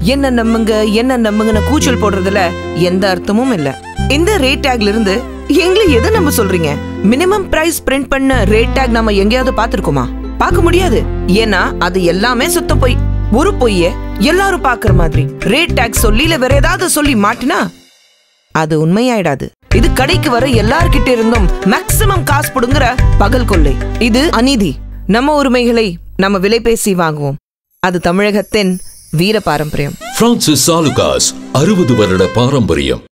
என்ன நம்புங்க என்ன நம்புங்கன்னு கூச்சல் போடுறதுல எந்த அர்த்தமும் இல்ல இந்த ரேட் டேக்ல இருந்து எங்களை எதை நம்ப சொல்றீங்க மினிமம் பிரைஸ் பிரிண்ட் பண்ண ரேட் டேக் நம்ம எங்கேயாவது பாத்திருக்கோமா பார்க்க முடியாது ஏன்னா அது எல்லாமே சுத்த பொய் ஒரு பொய்ய எல்லாரும் பாக்குற மாதிரி ரேட் டேக் சொல்லி இல்ல வேற ஏதாவது சொல்லி மாட்டினா அது உண்மையாயிடாது இது கடைக்கு வர எல்லார்கிட்ட இருந்தும் மேக்ஸிமம் காசு புடுங்குற பகல் கொள்ளை இது அநீதி நம்ம உரிமைகளை நம்ம விலை பேசி வாங்குவோம் அது தமிழகத்தின் வீர பாரம்பரியம் பிரான்சிஸ் சாலுகாஸ் அறுபது வருட பாரம்பரியம்